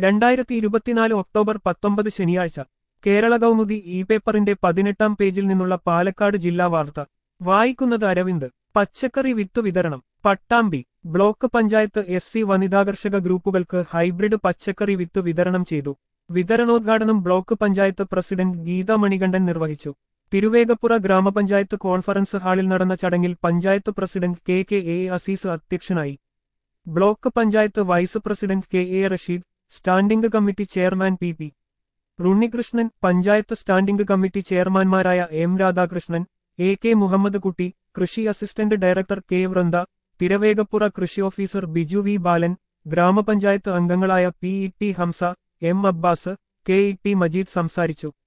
രണ്ടായിരത്തി ഇരുപത്തിനാല് ഒക്ടോബർ പത്തൊമ്പത് ശനിയാഴ്ച കേരള കൗമുദി ഇ പേപ്പറിന്റെ പതിനെട്ടാം പേജിൽ നിന്നുള്ള പാലക്കാട് ജില്ലാ വാർത്ത വായിക്കുന്നത് അരവിന്ദ് പച്ചക്കറി വിത്ത് വിതരണം Pattambi block panchayat S C വനിതാകർഷക ഗ്രൂപ്പുകൾക്ക് ഹൈബ്രിഡ് പച്ചക്കറി വിത്ത് വിതരണം ചെയ്തു വിതരണോദ്ഘാടനം ബ്ലോക്ക് പഞ്ചായത്ത് പ്രസിഡന്റ് ഗീത മണികണ്ഠൻ നിർവഹിച്ചു തിരുവേഗപ്പുറ ഗ്രാമപഞ്ചായത്ത് കോൺഫറൻസ് ഹാളിൽ നടന്ന ചടങ്ങിൽ panchayat president K K A Azeez അധ്യക്ഷനായി block panchayat vice president K A Rasheed standing committee chairman P P Unnikrishnan panchayat standing committee ചെയർമാൻമാരായ M Radhakrishnan A K Muhammed Kutty കൃഷി assistant director K Vrinda Thiruvegappura കൃഷി ഓഫീസർ ബിജു വി ബാലൻ ഗ്രാമപഞ്ചായത്ത് അംഗങ്ങളായ P E T Hamsa M Abbas K E T Majeed സംസാരിച്ചു